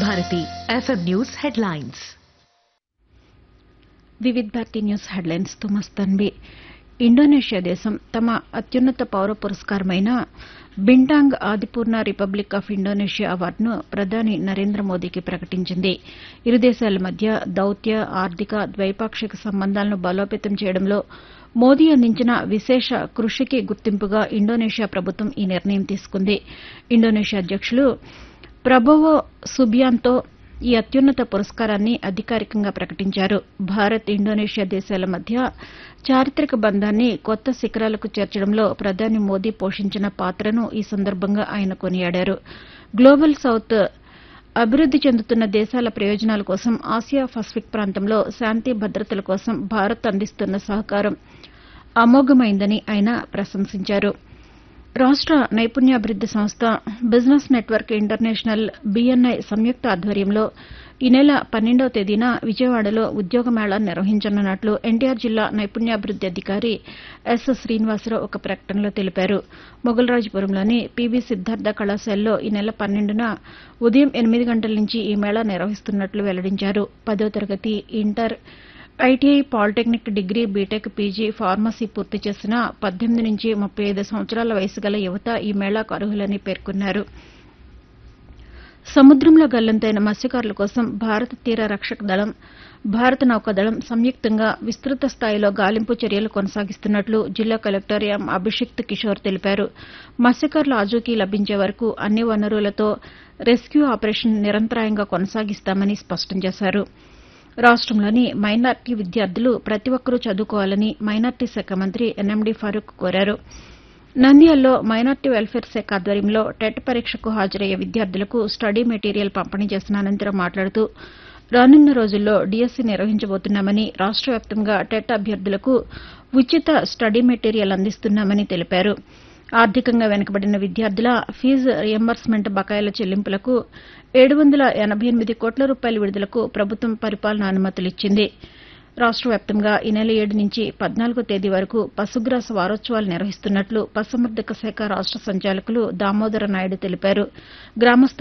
Bharati F M news headlines Vividh Bharati news headlines తో Mastanvi Indonesia దేశం తమ అత్యున్నత పౌర పురస్కారమైన Bintang Adipurna Republic of Indonesia అవార్డును ప్రధాని నరేంద్ర మోదీకి ప్రకటించింది ఇరు దేశాల మధ్య దౌత్య ఆర్థిక ద్వైపాక్షిక సంబంధాలను బలోపేతం చేయడంలో మోదీ అందించిన విశేష కృషికి గుర్తింపుగా ఇండోనేషియా ప్రభుత్వం ఈ నిర్ణయం తీసుకుంది ఇండోనేషియా అధ్యక్షులు ప్రభోవో సుబియాంతో ఈ అత్యున్నత పురస్కారాన్ని అధికారికంగా ప్రకటించారు భారత్ ఇండోనేషియా దేశాల మధ్య చారిత్రక బంధాన్ని కొత్త శిఖరాలకు చేర్చడంలో ప్రధాని మోదీ పోషించిన పాత్రను ఈ సందర్భంగా ఆయన కొనియాడారు గ్లోబల్ సౌత్ అభివృద్ది చెందుతున్న దేశాల ప్రయోజనాల కోసం ఆసియా పసిఫిక్ ప్రాంతంలో శాంతి భద్రతల కోసం భారత్ అందిస్తున్న సహకారం అమోఘమైందని ఆయన ప్రశంసించారు రాష్ట నైపుణ్యాభివృద్ది సంస్థ బిజినెస్ నెట్వర్క్ ఇంటర్నేషనల్ బీఎన్ఐ సంయుక్త ఆధ్వర్యంలో ఈ నెల పన్నెండవ తేదీన విజయవాడలో ఉద్యోగ మేళా నిర్వహించనున్నట్లు ఎన్టీఆర్ జిల్లా నైపుణ్యాభివృద్ది అధికారి ఎస్ శ్రీనివాసరావు ఒక ప్రకటనలో తెలిపారు మొగల్రాజపురంలోని పీవీ సిద్దార్థ కళాశాలలో ఈ నెల పన్నెండున ఉదయం ఎనిమిది గంటల నుంచి ఈ మేళా నిర్వహిస్తున్నట్లు వెల్లడించారు పదో తరగతి inter I T I polytechnic degree B Tech P G pharmacy పూర్తి చేసిన పద్దెనిమిది నుంచి ముప్పై ఐదు సంవత్సరాల వయసు గల యువత ఈ మేళాకు అర్హులని పేర్కొన్నారు సముద్రంలో గల్లంతైన మత్స్యకారుల కోసం భారత తీర రక్షక దళం భారత నౌకాదళం సంయుక్తంగా విస్తృత స్థాయిలో గాలింపు చర్యలు కొనసాగిస్తున్నట్లు జిల్లా కలెక్టర్ ఎం అభిషిక్త్ కిషోర్ తెలిపారు మత్స్యకారుల ఆచూకీ లభించే వరకు అన్ని వనరులతో రెస్క్యూ ఆపరేషన్ నిరంతరాయంగా కొనసాగిస్తామని స్పష్టం చేశారు రాష్టంలోని మైనార్టీ విద్యార్థులు ప్రతి ఒక్కరూ చదువుకోవాలని మైనార్టీ శాఖ మంత్రి ఎన్ఎండి ఫారూక్ కోరారు నంద్యాలలో మైనార్టీ వెల్ఫేర్ శాఖ ఆధ్వర్యంలో టెట్ పరీక్షకు హాజరయ్యే విద్యార్థులకు స్టడీ మెటీరియల్ పంపిణీ చేసిన అనంతరం మాట్లాడుతూ రానున్న రోజుల్లో డీఎస్సీ నిర్వహించబోతున్నామని రాష్ట వ్యాప్తంగా టెట్ అభ్యర్థులకు ఉచిత స్టడీ మెటీరియల్ అందిస్తున్నామని తెలిపారు ఆర్థికంగా వెనుకబడిన విద్యార్థుల ఫీజు రియంబర్స్మెంట్ బకాయిల చెల్లింపులకు ఏడు వందల ఎనబై ఎనిమిది కోట్ల రూపాయల విడుదలకు ప్రభుత్వం పరిపాలనా అనుమతులిచ్చింది రాష్ట వ్యాప్తంగా ఈ నెల ఏడు నుంచి పద్నాలుగో తేదీ వరకు పశుగ్రాస వారోత్సవాలు నిర్వహిస్తున్నట్లు పశుసంవర్ధక శాఖ రాష్ట సంచాలకులు దామోదర నాయుడు తెలిపారు గ్రామస్థ